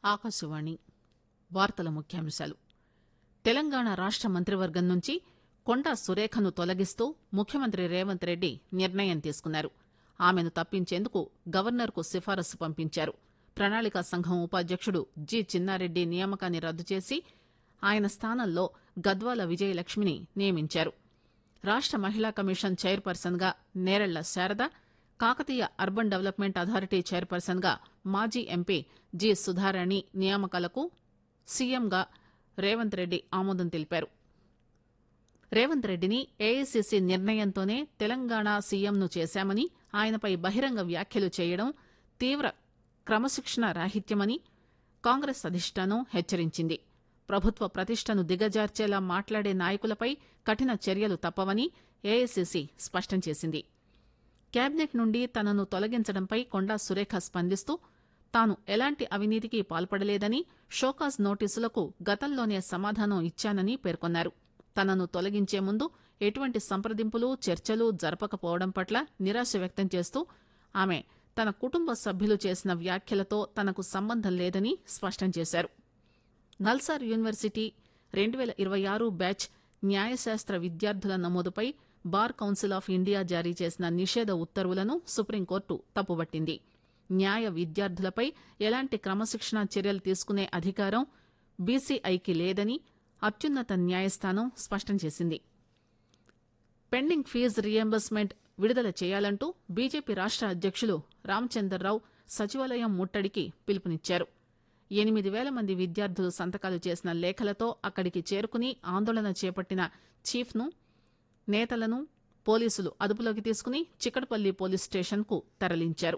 ఆకాశవాణి వార్తల ముఖ్యాంశాలు తెలంగాణ రాష్ట మంత్రివర్గం నుంచి కొండా సురేఖను తొలగిస్తూ ముఖ్యమంత్రి రేవంత్ రెడ్డి నిర్ణయం తీసుకున్నారు ఆమెను తప్పించేందుకు గవర్నర్ కు సిఫారసు పంపించారు ప్రణాళికా సంఘం ఉపాధ్యకుడు జి చిన్నారెడ్డి నియామకాన్ని రద్దు చేసి ఆయన స్థానంలో గద్వాల విజయలక్ష్మిని నియమించారు రాష్ట మహిళా కమిషన్ చైర్పర్సన్ గా Nerella Sharada Kakatiya urban development authority chairperson గా మాజీ ఎంపీ జి సుధారాణి నియామకాలకు సీఎంగా రేవంత్ రెడ్డి ఆమోదం తెలిపారు రేవంత్ రెడ్డిని ఏఐసీసీ నిర్ణయంతోనే తెలంగాణ సీఎంను చేశామని ఆయనపై బహిరంగ వ్యాఖ్యలు చేయడం తీవ్ర క్రమశిక్షణ రాహిత్యమని కాంగ్రెస్ అధిష్టానం హెచ్చరించింది ప్రభుత్వ ప్రతిష్టను దిగజార్చేలా మాట్లాడే నాయకులపై కఠిన చర్యలు తప్పవని ఏఐసీసీ స్పష్టం చేసింది కేబినెట్ నుండి తనను తొలగించడంపై కొండా సురేఖ స్పందిస్తూ తాను ఎలాంటి అవినీతికి పాల్పడలేదని షోకాజ్ నోటీసులకు గతంలోనే సమాధానం ఇచ్చానని పేర్కొన్నారు తనను తొలగించే ముందు ఎటువంటి సంప్రదింపులు చర్చలు జరపకపోవడం పట్ల నిరాశ వ్యక్తం చేస్తూ ఆమె తన కుటుంబ సభ్యులు చేసిన వ్యాఖ్యలతో తనకు సంబంధం లేదని స్పష్టం చేశారు నల్సార్ యూనివర్సిటీ రెండు పేల ఇరవై ఆరు బ్యాచ్ న్యాయశాస్త్ర విద్యార్థుల నమోదుపై బార్ కౌన్సిల్ ఆఫ్ ఇండియా జారీ చేసిన నిషేధ ఉత్తర్వులను సుప్రీంకోర్టు తప్పుబట్టింది న్యాయ విద్యార్థులపై ఎలాంటి క్రమశిక్షణ చర్యలు తీసుకునే అధికారం బీసీఐకి లేదని అత్యున్నత న్యాయస్థానం స్పష్టం చేసింది పెండింగ్ ఫీజు రియంబర్స్మెంట్ విడుదల చేయాలంటూ బీజేపీ రాష్ట అధ్యకులు రామచందర్రావు సచివాలయం ముట్టడికి పిలుపునిచ్చారు ఎనిమిది పేల మంది విద్యార్థులు సంతకాలు చేసిన లేఖలతో అక్కడికి చేరుకుని ఆందోళన చేపట్టిన చీఫ్ ను నేతలను పోలీసులు అదుపులోకి తీసుకుని చిక్కడపల్లి పోలీస్ స్టేషన్ కు తరలించారు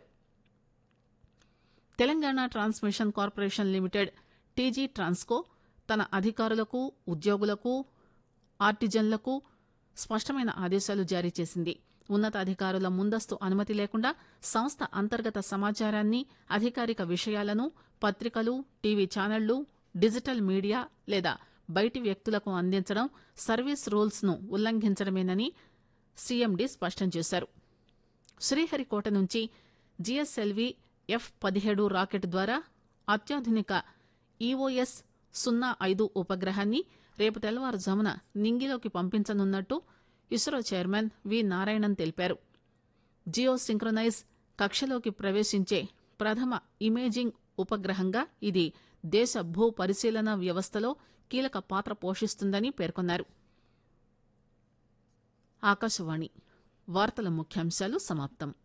Telangana transmission corporation limited TG Transco తన అధికారులకు ఉద్యోగులకు ఆర్టిజన్లకు స్పష్టమైన ఆదేశాలు జారీ చేసింది ఉన్నతాధికారుల ముందస్తు అనుమతి లేకుండా సంస్థ అంతర్గత సమాచారాన్ని అధికారిక విషయాలను పత్రికలు టీవీ ఛానళ్లు డిజిటల్ మీడియా లేదా బయటి వ్యక్తులకు అందించడం సర్వీస్ రూల్స్ ను ఉల్లంఘించడమేనని సీఎండీ స్పష్టం చేశారు శ్రీహరికోట నుంచి జీఎస్ఎల్వీ ఎఫ్ పదిహేడు రాకెట్ ద్వారా అత్యాధునిక ఈఓఎస్ సున్నా ఐదు ఉపగ్రహాన్ని రేపు తెల్లవారుజామున నింగిలోకి పంపించనున్నట్టు ఇస్రో చైర్మన్ వి నారాయణన్ తెలిపారు జియో సింక్రొనైజ్ కక్షలోకి ప్రవేశించే ప్రథమ ఇమేజింగ్ ఉపగ్రహంగా ఇది దేశ భూ పరిశీలన వ్యవస్థలో కీలక పాత్ర పోషిస్తుందని పేర్కొన్నారు ఆకాశవాణి వార్తల ముఖ్యాంశాలు సమాప్తం